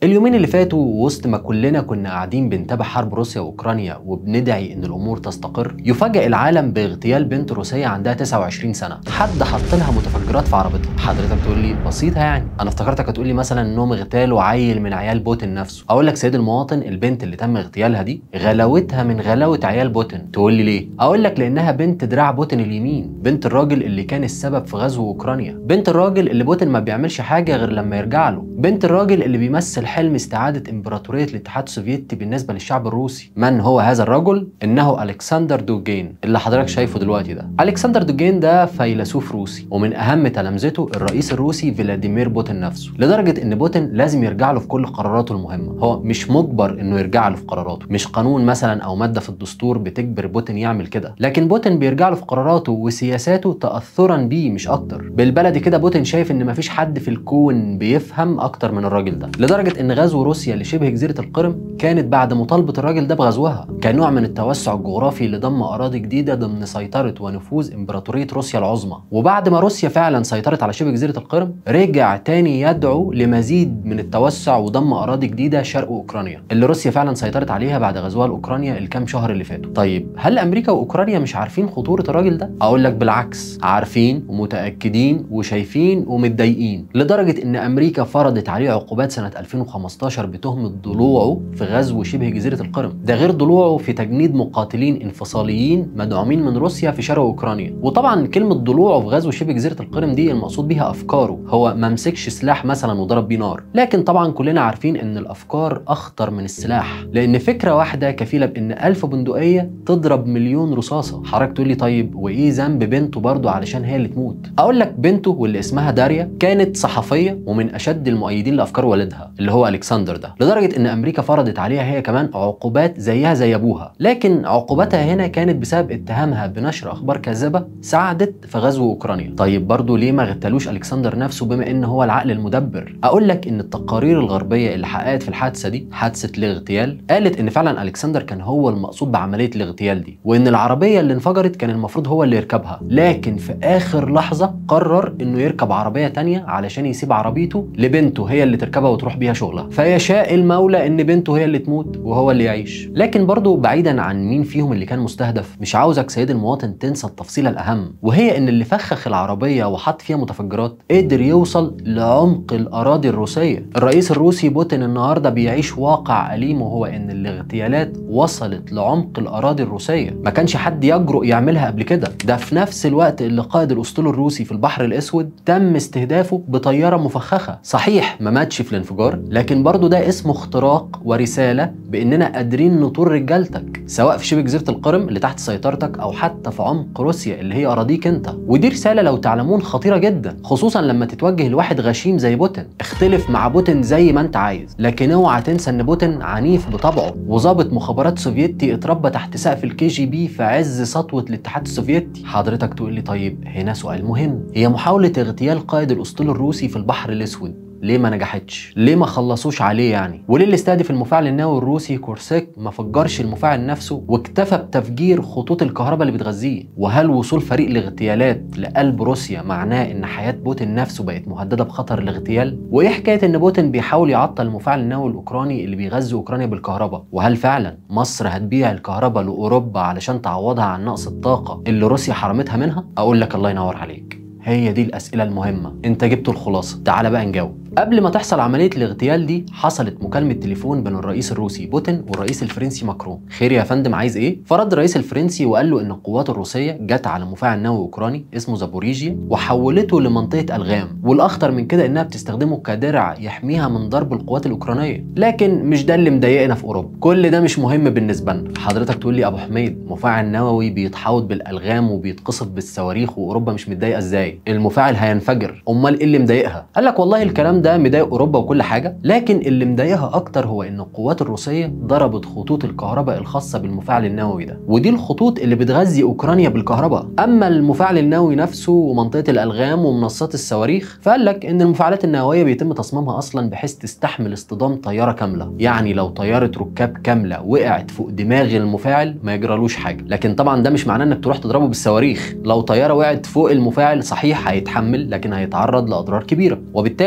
اليومين اللي فاتوا وسط ما كلنا كنا قاعدين بنتابع حرب روسيا واوكرانيا وبندعي ان الامور تستقر يفاجئ العالم باغتيال بنت روسيه عندها 29 سنه حد حط لها متفجرات في عربيتها حضرتك تقول لي بسيطه يعني انا افتكرتك هتقول لي مثلا انهم اغتالوا عيل من عيال بوتين نفسه اقول لك سيد المواطن البنت اللي تم اغتيالها دي غلاوتها من غلاوه عيال بوتين تقول لي ليه اقول لك لانها بنت دراع بوتين اليمين بنت الراجل اللي كان السبب في غزو اوكرانيا بنت الراجل اللي بوتين ما بيعملش حاجه غير لما يرجع له بنت الراجل اللي بيمثل حلم استعاده امبراطوريه الاتحاد السوفيتي بالنسبه للشعب الروسي من هو هذا الرجل انه الكسندر دوجين اللي حضرتك شايفه دلوقتي ده الكسندر دوجين ده فيلسوف روسي ومن اهم تلامذته الرئيس الروسي فلاديمير بوتين نفسه لدرجه ان بوتين لازم يرجع له في كل قراراته المهمه هو مش مجبر انه يرجع له في قراراته مش قانون مثلا او ماده في الدستور بتجبر بوتين يعمل كده لكن بوتين بيرجع له في قراراته وسياساته تاثرا بيه مش اكتر بالبلدي كده بوتين شايف ان مفيش حد في الكون بيفهم اكتر من الراجل ده لدرجه ان غزو روسيا لشبه جزيره القرم كانت بعد مطالبه الراجل ده بغزوها كنوع من التوسع الجغرافي لضم اراضي جديده ضمن سيطره ونفوذ امبراطوريه روسيا العظمى وبعد ما روسيا فعلا سيطرت على شبه جزيره القرم رجع تاني يدعو لمزيد من التوسع وضم اراضي جديده شرق اوكرانيا اللي روسيا فعلا سيطرت عليها بعد غزوها لاوكرانيا الكام شهر اللي فاتوا طيب هل امريكا واوكرانيا مش عارفين خطوره الراجل ده اقول لك بالعكس عارفين ومتاكدين وشايفين ومتضايقين لدرجه ان امريكا فرضت عليه عقوبات سنه 2015 بتهمه ضلوعه في غزو شبه جزيره القرم ده غير ضلوعه في تجنيد مقاتلين انفصاليين مدعومين من روسيا في شرق اوكرانيا وطبعا كلمه ضلوعه في غزو شبه جزيره القرم دي المقصود بيها افكاره هو ما مسكش سلاح مثلا وضرب بيه نار لكن طبعا كلنا عارفين ان الافكار اخطر من السلاح لان فكره واحده كفيله بان ألف بندقيه تضرب مليون رصاصه حضرتك تقول لي طيب وايه ذنب بنته برضه علشان هي اللي تموت اقول لك بنته واللي اسمها داريا كانت صحفيه ومن اشد المؤيدين لافكار والدها اللي هو الكسندر ده لدرجه ان امريكا فرضت عليها هي كمان عقوبات زيها زي ابوها لكن عقوباتها هنا كانت بسبب اتهامها بنشر اخبار كاذبه ساعدت في غزو اوكرانيا طيب برضه ليه ما غتلوش الكسندر نفسه بما ان هو العقل المدبر اقول لك ان التقارير الغربيه اللي حققت في الحادثه دي حادثه الاغتيال قالت ان فعلا الكسندر كان هو المقصود بعمليه الاغتيال دي وان العربيه اللي انفجرت كان المفروض هو اللي يركبها لكن في اخر لحظه قرر انه يركب عربيه تانية علشان يسيب عربيته لبنته هي اللي تركبها وتروح بيها شغلها فيشاء المولى ان بنته هي اللي تموت وهو اللي يعيش لكن برضه بعيدا عن مين فيهم اللي كان مستهدف مش عاوزك سيد المواطن تنسى التفصيله الاهم وهي ان اللي فخخ العربيه وحط فيها متفجرات قدر يوصل لعمق الاراضي الروسيه الرئيس الروسي بوتين النهارده بيعيش واقع اليم وهو ان الاغتيالات وصلت لعمق الاراضي الروسيه ما كانش حد يجرؤ يعملها قبل كده ده في نفس الوقت اللي قائد الاسطول الروسي في البحر الاسود تم استهدافه بطياره مفخخه صحيح ما ماتش في الانفجار لكن برضه ده اسمه اختراق ورساله باننا قادرين نطور رجالتك سواء في شبه جزيره القرم اللي تحت سيطرتك او حتى في عمق روسيا اللي هي اراضيك انت ودي رساله لو تعلمون خطيره جدا خصوصا لما تتوجه لواحد غشيم زي بوتين اختلف مع بوتين زي ما انت عايز لكن اوعى تنسى ان بوتين عنيف بطبعه وظابط مخابرات سوفيتي اتربى تحت سقف الكي جي بي في عز سطوه الاتحاد السوفيتي حضرتك تقول لي طيب هنا سؤال مهم هي محاوله اغتيال قائد الاسطول الروسي في البحر الاسود ليه ما نجحتش؟ ليه ما خلصوش عليه يعني؟ وليه اللي استهدف المفاعل النووي الروسي كورسيك ما فجرش المفاعل نفسه واكتفى بتفجير خطوط الكهرباء اللي بتغذيه؟ وهل وصول فريق الاغتيالات لقلب روسيا معناه ان حياه بوتين نفسه بقت مهدده بخطر الاغتيال؟ وايه حكايه ان بوتين بيحاول يعطل المفاعل النووي الاوكراني اللي بيغذي اوكرانيا بالكهرباء؟ وهل فعلا مصر هتبيع الكهرباء لاوروبا علشان تعوضها عن نقص الطاقه اللي روسيا حرمتها منها؟ اقول لك الله ينور عليك. هي دي الأسئلة المهمة انت جبت الخلاصة تعال بقى نجاوب قبل ما تحصل عملية الاغتيال دي حصلت مكالمة تليفون بين الرئيس الروسي بوتين والرئيس الفرنسي ماكرون خير يا فندم عايز ايه فرد الرئيس الفرنسي وقال له ان القوات الروسية جت على مفاعل نووي اوكراني اسمه زابوريجيا وحولته لمنطقة الغام والاخطر من كده انها بتستخدمه كدرع يحميها من ضرب القوات الاوكرانية لكن مش ده اللي مضايقنا في اوروبا كل ده مش مهم بالنسبة لنا حضرتك تقول لي ابو حميد مفاعل نووي بيتحوط بالالغام وبيتقصف بالصواريخ واوروبا مش متضايقة ازاي المفاعل هينفجر امال ايه اللي مضايقها قال لك والله الكلام ده مضايق اوروبا وكل حاجه لكن اللي مضايقها اكتر هو ان القوات الروسيه ضربت خطوط الكهرباء الخاصه بالمفاعل النووي ده ودي الخطوط اللي بتغذي اوكرانيا بالكهرباء اما المفاعل النووي نفسه ومنطقه الالغام ومنصات الصواريخ فقال لك ان المفاعلات النوويه بيتم تصميمها اصلا بحيث تستحمل اصطدام طياره كامله يعني لو طياره ركاب كامله وقعت فوق دماغ المفاعل ما يجرالوش حاجه لكن طبعا ده مش معناه انك تروح تضربه بالصواريخ لو طياره وقعت فوق المفاعل صحيح هيتحمل لكن هيتعرض لاضرار كبيره وبالتالي السبب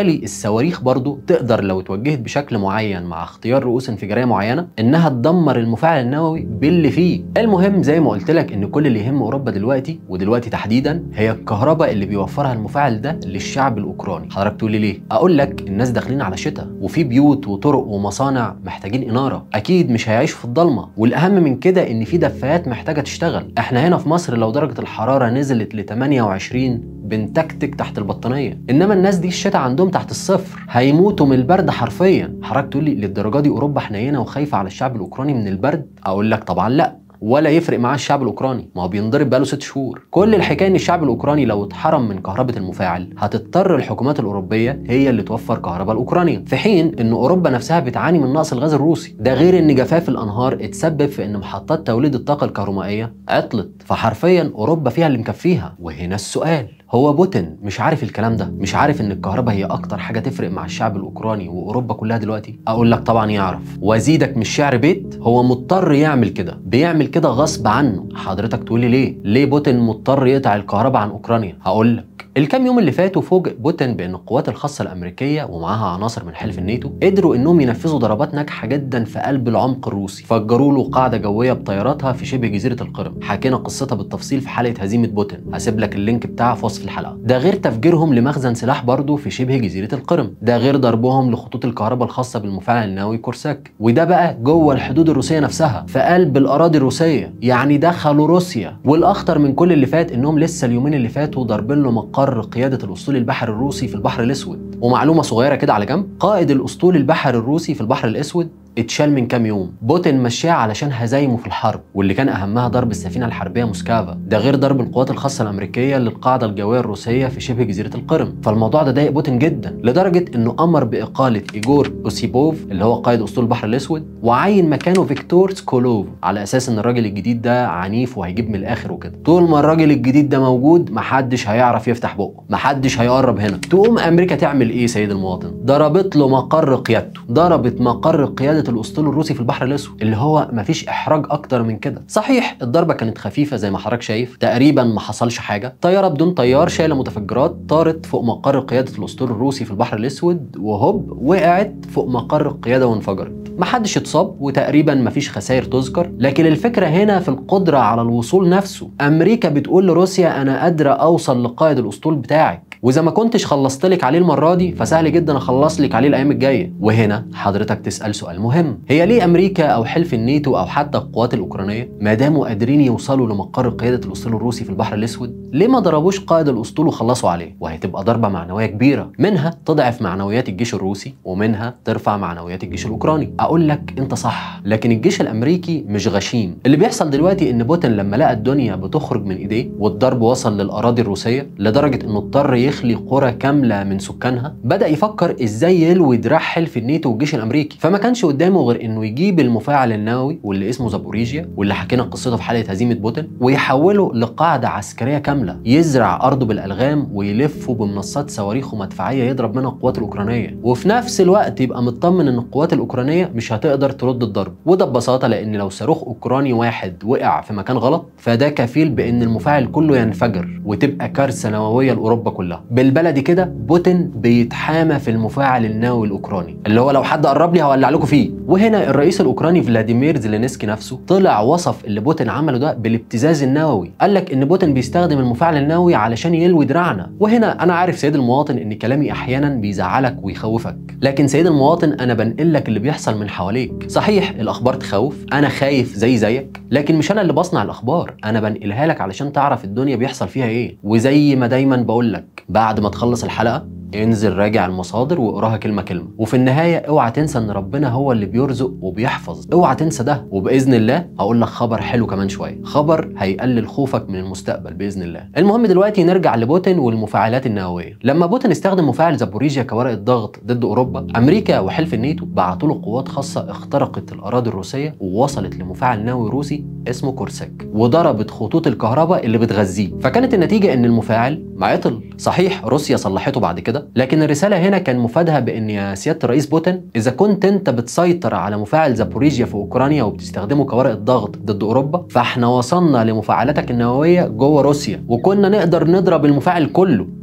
الصواريخ برضو تقدر لو اتوجهت بشكل معين مع اختيار رؤوس انفجاريه معينه انها تدمر المفاعل النووي باللي فيه المهم زي ما قلت لك ان كل اللي يهم اوروبا دلوقتي ودلوقتي تحديدا هي الكهرباء اللي بيوفرها المفاعل ده للشعب الاوكراني حضرتك تقول لي ليه اقول لك الناس داخلين على شتاء وفي بيوت وطرق ومصانع محتاجين اناره اكيد مش هيعيشوا في الضلمه والاهم من كده ان في دفايات محتاجه تشتغل احنا هنا في مصر لو درجه الحراره نزلت ل 28 بنتكتك تحت البطانيه انما الناس دي الشتاء عندهم تحت الصفر هيموتوا من البرد حرفيا حضرتك تقول لي للدرجه دي اوروبا حنينه وخايفه على الشعب الاوكراني من البرد اقول لك طبعا لا ولا يفرق معاه الشعب الاوكراني ما هو بينضرب بقاله ست شهور كل الحكايه ان الشعب الاوكراني لو اتحرم من كهرباء المفاعل هتضطر الحكومات الاوروبيه هي اللي توفر كهرباء لاوكرانيا في حين ان اوروبا نفسها بتعاني من نقص الغاز الروسي ده غير ان جفاف الانهار اتسبب في ان محطات توليد الطاقه الكهرومائيه عطلت فحرفيا اوروبا فيها اللي مكفيها وهنا السؤال هو بوتين مش عارف الكلام ده مش عارف ان الكهرباء هي اكتر حاجه تفرق مع الشعب الاوكراني واوروبا كلها دلوقتي اقول لك طبعا يعرف وازيدك مش شعر بيت هو مضطر يعمل كده بيعمل كده غصب عنه حضرتك تقول لي ليه ليه بوتين مضطر يقطع الكهرباء عن اوكرانيا هقول لك الكام يوم اللي فاتوا فوجئ بوتين بان القوات الخاصه الامريكيه ومعاها عناصر من حلف الناتو قدروا انهم ينفذوا ضربات ناجحه جدا في قلب العمق الروسي فجروا له قاعده جويه بطياراتها في شبه جزيره القرم حكينا قصتها بالتفصيل في حلقه هزيمه بوتين هسيب لك اللينك بتاعها في وصف الحلقه ده غير تفجيرهم لمخزن سلاح برضه في شبه جزيره القرم ده غير ضربهم لخطوط الكهرباء الخاصه بالمفاعل النووي كورساك وده بقى جوه الحدود الروسيه نفسها في قلب الاراضي الروسيه يعني دخلوا روسيا والاخطر من كل اللي فات انهم لسه اليومين اللي فاتوا ضاربين له مقر قياده الاسطول البحري الروسي في البحر الاسود ومعلومه صغيره كده على جنب قائد الاسطول البحري الروسي في البحر الاسود اتشال من كام يوم بوتين مشاه علشان هزايمه في الحرب واللي كان اهمها ضرب السفينه الحربيه موسكافا ده غير ضرب القوات الخاصه الامريكيه للقاعده الجويه الروسيه في شبه جزيره القرم فالموضوع ده ضايق بوتين جدا لدرجه انه امر باقاله ايجور اوسيبوف اللي هو قائد اسطول البحر الاسود وعين مكانه فيكتور سكولوف على اساس ان الراجل الجديد ده عنيف وهيجيب من الاخر وكده طول ما الراجل الجديد ده موجود محدش هيعرف يفتح بقه محدش هيقرب هنا تقوم امريكا تعمل ايه سيد المواطن ضربت له مقر قيادته ضربت مقر قياده الاسطول الروسي في البحر الاسود اللي هو مفيش احراج اكتر من كده صحيح الضربه كانت خفيفه زي ما حضرتك شايف تقريبا ما حصلش حاجه طياره بدون طيار شايله متفجرات طارت فوق مقر قياده الاسطول الروسي في البحر الاسود وهوب وقعت فوق مقر القياده وانفجرت محدش اتصاب وتقريبا مفيش خسائر تذكر لكن الفكره هنا في القدره على الوصول نفسه امريكا بتقول لروسيا انا قادره اوصل لقائد الاسطول بتاعك واذا ما كنتش خلصت لك عليه المره دي فسهل جدا اخلص لك عليه الايام الجايه وهنا حضرتك تسال سؤال مهم هي ليه امريكا او حلف الناتو او حتى القوات الاوكرانيه ما داموا قادرين يوصلوا لمقر قياده الاسطول الروسي في البحر الاسود ليه ما ضربوش قائد الاسطول وخلصوا عليه وهتبقى ضربه معنويه كبيره منها تضعف معنويات الجيش الروسي ومنها ترفع معنويات الجيش الاوكراني اقول لك انت صح لكن الجيش الامريكي مش غشيم اللي بيحصل دلوقتي ان بوتين لما لقى الدنيا بتخرج من ايديه والضرب وصل للاراضي الروسيه لدرجه انه اضطر يخلي قرى كامله من سكانها بدا يفكر ازاي يلوي دراع حلف الناتو والجيش الامريكي فما كانش قدامه غير انه يجيب المفاعل النووي واللي اسمه زابوريجيا واللي حكينا قصته في حلقه هزيمه بوتين ويحوله لقاعده عسكريه كامله يزرع ارضه بالالغام ويلفه بمنصات صواريخ ومدفعيه يضرب منها القوات الاوكرانيه وفي نفس الوقت يبقى مطمن ان القوات الاوكرانيه مش هتقدر ترد الضرب وده ببساطه لان لو صاروخ اوكراني واحد وقع في مكان غلط فده كفيل بان المفاعل كله ينفجر وتبقى كارثه نوويه لاوروبا كلها بالبلدي كده بوتين بيتحامى في المفاعل النووي الاوكراني اللي هو لو حد قرب لي هولع لكم فيه وهنا الرئيس الاوكراني فلاديمير زيلينسكي نفسه طلع وصف اللي بوتين عمله ده بالابتزاز النووي قال لك ان بوتين بيستخدم المفاعل النووي علشان يلوي دراعنا وهنا انا عارف سيد المواطن ان كلامي احيانا بيزعلك ويخوفك لكن سيد المواطن انا بنقل لك اللي بيحصل من حواليك صحيح الاخبار تخوف انا خايف زي زيك لكن مش انا اللي بصنع الاخبار انا بنقلها لك علشان تعرف الدنيا بيحصل فيها ايه وزي ما دايما بقول لك بعد ما تخلص الحلقه انزل راجع المصادر واقراها كلمه كلمه وفي النهايه اوعى تنسى ان ربنا هو اللي بيرزق وبيحفظ اوعى تنسى ده وباذن الله هقول لك خبر حلو كمان شويه خبر هيقلل خوفك من المستقبل باذن الله المهم دلوقتي نرجع لبوتين والمفاعلات النوويه لما بوتين استخدم مفاعل زابوريجيا كورقه ضغط ضد اوروبا امريكا وحلف الناتو بعتوا له قوات خاصه اخترقت الاراضي الروسيه ووصلت لمفاعل نووي روسي اسمه كورساك وضربت خطوط الكهرباء اللي بتغذيه فكانت النتيجه ان المفاعل معطل صحيح روسيا صلحته بعد كده لكن الرساله هنا كان مفادها بان يا سياده الرئيس بوتين اذا كنت انت بتسيطر على مفاعل زابوريجيا في اوكرانيا وبتستخدمه كورقه ضغط ضد اوروبا فاحنا وصلنا لمفاعلاتك النوويه جوه روسيا وكنا نقدر نضرب المفاعل كله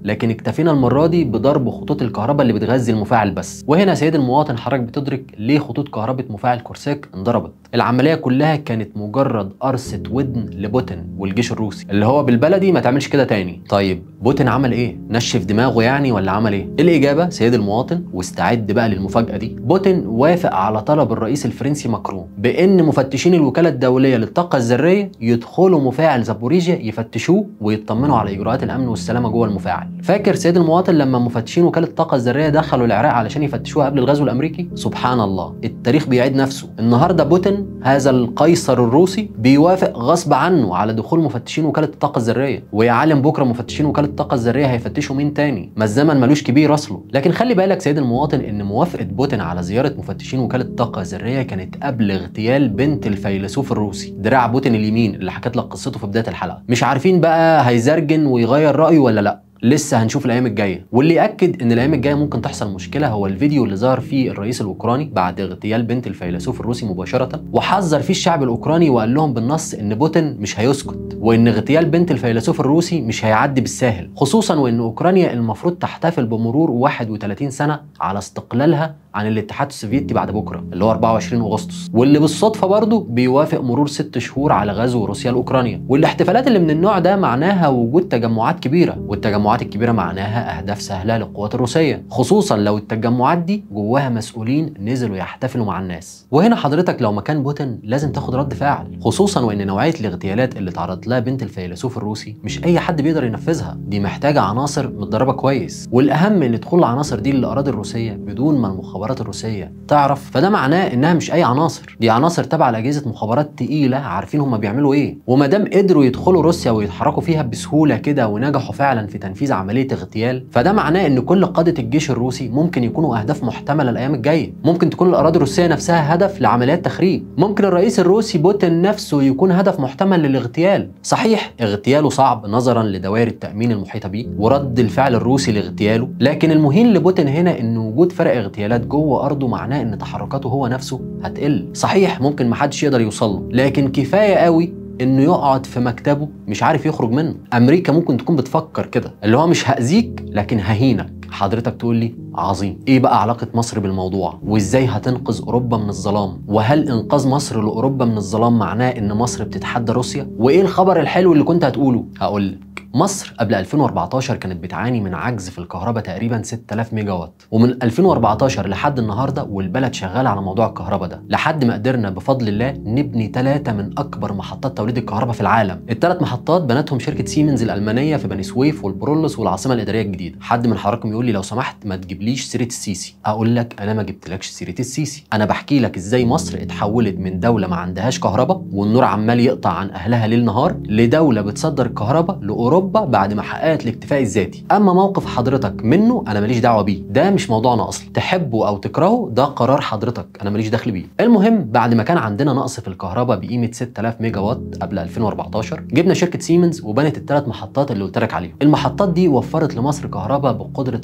لكن اكتفينا المره دي بضرب خطوط الكهرباء اللي بتغذي المفاعل بس وهنا سيد المواطن حضرتك بتدرك ليه خطوط كهرباء مفاعل كورساك انضربت العمليه كلها كانت مجرد قرصه ودن لبوتين والجيش الروسي اللي هو بالبلدي ما تعملش كده تاني طيب بوتين عمل ايه نشف دماغه يعني ولا عمل ايه الاجابه سيد المواطن واستعد بقى للمفاجاه دي بوتين وافق على طلب الرئيس الفرنسي ماكرون بان مفتشين الوكاله الدوليه للطاقه الذريه يدخلوا مفاعل زابوريجيا يفتشوه ويطمنوا على اجراءات الامن والسلامه جوه المفاعل فاكر سيد المواطن لما مفتشين وكاله الطاقه الذريه دخلوا العراق علشان يفتشوها قبل الغزو الامريكي سبحان الله التاريخ بيعيد نفسه النهارده بوتين هذا القيصر الروسي بيوافق غصب عنه على دخول مفتشين وكاله الطاقه الذريه ويا عالم بكره مفتشين وكاله الطاقه الذريه هيفتشوا مين تاني ما الزمن ملوش كبير اصله لكن خلي بالك سيد المواطن ان موافقه بوتين على زياره مفتشين وكاله الطاقه الذريه كانت قبل اغتيال بنت الفيلسوف الروسي دراع بوتين اليمين اللي حكيت لك قصته في بدايه الحلقه مش عارفين بقى هيزرجن ويغير رايه ولا لا لسه هنشوف الايام الجايه واللي ياكد ان الايام الجايه ممكن تحصل مشكله هو الفيديو اللي ظهر فيه الرئيس الاوكراني بعد اغتيال بنت الفيلسوف الروسي مباشره وحذر فيه الشعب الاوكراني وقال لهم بالنص ان بوتين مش هيسكت وان اغتيال بنت الفيلسوف الروسي مش هيعدي بالساهل خصوصا وان اوكرانيا المفروض تحتفل بمرور 31 سنه على استقلالها عن الاتحاد السوفيتي بعد بكره اللي هو 24 اغسطس واللي بالصدفه برضه بيوافق مرور ست شهور على غزو روسيا لاوكرانيا والاحتفالات اللي من النوع ده معناها وجود تجمعات كبيره والتجمعات الكبيره معناها اهداف سهله للقوات الروسيه خصوصا لو التجمعات دي جواها مسؤولين نزلوا يحتفلوا مع الناس وهنا حضرتك لو مكان بوتين لازم تاخد رد فعل خصوصا وان نوعيه الاغتيالات اللي تعرضت لها بنت الفيلسوف الروسي مش اي حد بيقدر ينفذها دي محتاجه عناصر متدربه كويس والاهم ان دخول العناصر دي للاراضي الروسيه بدون ما المخابرات المخابرات الروسيه تعرف فده معناه انها مش اي عناصر دي عناصر تبع لاجهزه مخابرات تقيله عارفين هم بيعملوا ايه وما دام قدروا يدخلوا روسيا ويتحركوا فيها بسهوله كده ونجحوا فعلا في تنفيذ عمليه اغتيال فده معناه ان كل قاده الجيش الروسي ممكن يكونوا اهداف محتمله الايام الجايه ممكن تكون الاراضي الروسيه نفسها هدف لعمليات تخريب ممكن الرئيس الروسي بوتين نفسه يكون هدف محتمل للاغتيال صحيح اغتياله صعب نظرا لدوائر التامين المحيطه بيه ورد الفعل الروسي لاغتياله لكن المهين لبوتين هنا ان وجود فرق اغتيالات جوه ارضه معناه ان تحركاته هو نفسه هتقل صحيح ممكن محدش يقدر يوصل له لكن كفايه قوي انه يقعد في مكتبه مش عارف يخرج منه امريكا ممكن تكون بتفكر كده اللي هو مش هاذيك لكن ههينك حضرتك تقول لي عظيم ايه بقى علاقه مصر بالموضوع وازاي هتنقذ اوروبا من الظلام وهل انقاذ مصر لاوروبا من الظلام معناه ان مصر بتتحدى روسيا وايه الخبر الحلو اللي كنت هتقوله هقول لك مصر قبل 2014 كانت بتعاني من عجز في الكهرباء تقريبا 6000 ميجا وات ومن 2014 لحد النهارده والبلد شغاله على موضوع الكهرباء ده لحد ما قدرنا بفضل الله نبني ثلاثه من اكبر محطات توليد الكهرباء في العالم الثلاث محطات بنتهم شركه سيمنز الالمانيه في بني سويف والبرولوس والعاصمه الاداريه الجديده حد من حضراتكم يقول لي لو سمحت ما تجيبليش سيره السيسي اقول لك انا ما جبتلكش سيره السيسي انا بحكي لك ازاي مصر اتحولت من دوله ما عندهاش كهرباء والنور عمال يقطع عن اهلها ليل نهار لدوله بتصدر الكهرباء لاوروبا بعد ما حققت الاكتفاء الذاتي اما موقف حضرتك منه انا ماليش دعوه بيه ده مش موضوعنا اصلا تحبه او تكرهه ده قرار حضرتك انا ماليش دخل بيه المهم بعد ما كان عندنا نقص في الكهرباء بقيمه 6000 ميجا وات قبل 2014 جبنا شركه سيمنز وبنت الثلاث محطات اللي قلت لك عليهم المحطات دي وفرت لمصر كهرباء بقدره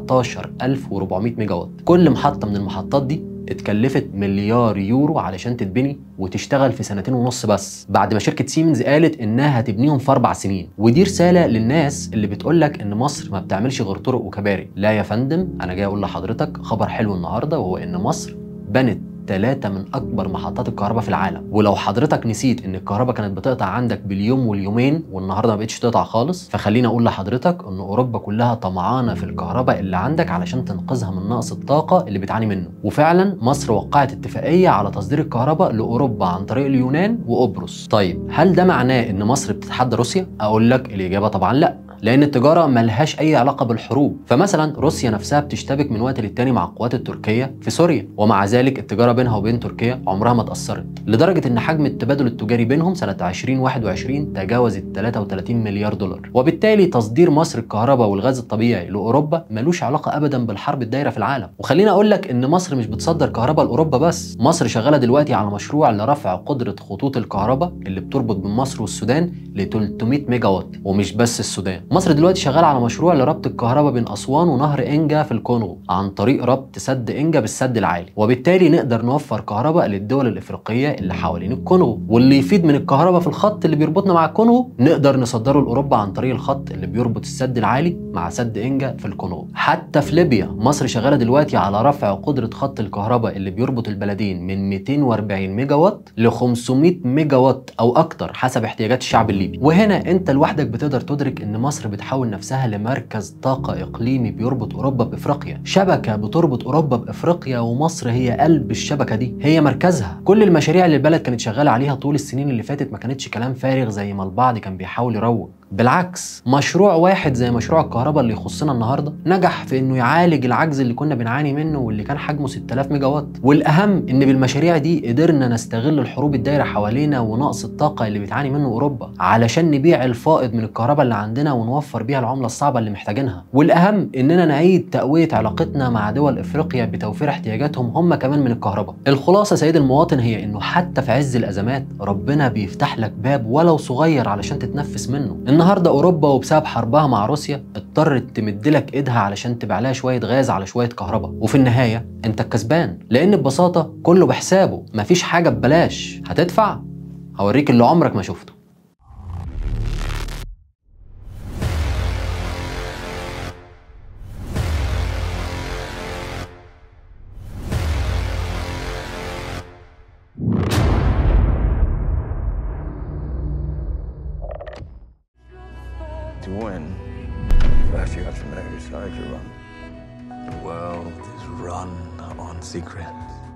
14400 ميجا وات كل محطه من المحطات دي اتكلفت مليار يورو علشان تتبني وتشتغل في سنتين ونص بس بعد ما شركه سيمنز قالت انها هتبنيهم في اربع سنين ودي رساله للناس اللي بتقول لك ان مصر ما بتعملش غير طرق وكباري لا يا فندم انا جاي اقول لحضرتك خبر حلو النهارده وهو ان مصر بنت ثلاثة من أكبر محطات الكهرباء في العالم ولو حضرتك نسيت إن الكهرباء كانت بتقطع عندك باليوم واليومين والنهاردة ما بقتش تقطع خالص فخليني أقول لحضرتك إن أوروبا كلها طمعانة في الكهرباء اللي عندك علشان تنقذها من نقص الطاقة اللي بتعاني منه وفعلا مصر وقعت اتفاقية على تصدير الكهرباء لأوروبا عن طريق اليونان وقبرص طيب هل ده معناه إن مصر بتتحدى روسيا؟ أقول لك الإجابة طبعا لأ لان التجاره ملهاش اي علاقه بالحروب فمثلا روسيا نفسها بتشتبك من وقت للتاني مع القوات التركيه في سوريا ومع ذلك التجاره بينها وبين تركيا عمرها ما اتاثرت لدرجه ان حجم التبادل التجاري بينهم سنه 2021 تجاوز ال 33 مليار دولار وبالتالي تصدير مصر الكهرباء والغاز الطبيعي لاوروبا ملوش علاقه ابدا بالحرب الدايره في العالم وخليني اقول لك ان مصر مش بتصدر كهرباء لاوروبا بس مصر شغاله دلوقتي على مشروع لرفع قدره خطوط الكهرباء اللي بتربط بين مصر والسودان ل 300 ميجا وات ومش بس السودان مصر دلوقتي شغاله على مشروع لربط الكهرباء بين اسوان ونهر انجا في الكونغو عن طريق ربط سد انجا بالسد العالي وبالتالي نقدر نوفر كهرباء للدول الافريقيه اللي حوالين الكونغو واللي يفيد من الكهرباء في الخط اللي بيربطنا مع الكونغو نقدر نصدره لاوروبا عن طريق الخط اللي بيربط السد العالي مع سد انجا في الكونغو حتى في ليبيا مصر شغاله دلوقتي على رفع قدره خط الكهرباء اللي بيربط البلدين من 240 ميجا وات ل 500 ميجا وات او اكتر حسب احتياجات الشعب الليبي وهنا انت لوحدك بتقدر تدرك ان مصر بتحول نفسها لمركز طاقه اقليمي بيربط اوروبا بافريقيا شبكه بتربط اوروبا بافريقيا ومصر هي قلب الشبكه دي هي مركزها كل المشاريع اللي البلد كانت شغاله عليها طول السنين اللي فاتت ما كانتش كلام فارغ زي ما البعض كان بيحاول يروج بالعكس مشروع واحد زي مشروع الكهرباء اللي يخصنا النهارده نجح في انه يعالج العجز اللي كنا بنعاني منه واللي كان حجمه 6000 ميجا وات والاهم ان بالمشاريع دي قدرنا نستغل الحروب الدايره حوالينا ونقص الطاقه اللي بتعاني منه اوروبا علشان نبيع الفائض من الكهرباء اللي عندنا ونوفر بيها العمله الصعبه اللي محتاجينها والاهم اننا نعيد تقويه علاقتنا مع دول افريقيا بتوفير احتياجاتهم هم كمان من الكهرباء الخلاصه سيد المواطن هي انه حتى في عز الازمات ربنا بيفتح لك باب ولو صغير علشان تتنفس منه النهارده اوروبا وبسبب حربها مع روسيا اضطرت تمد لك ايدها علشان تبيع لها شويه غاز على شويه كهرباء وفي النهايه انت الكسبان لان ببساطه كله بحسابه مفيش حاجه ببلاش هتدفع هوريك اللي عمرك ما شفته To win, first you have to know whose side you're on. The world is run on secrets.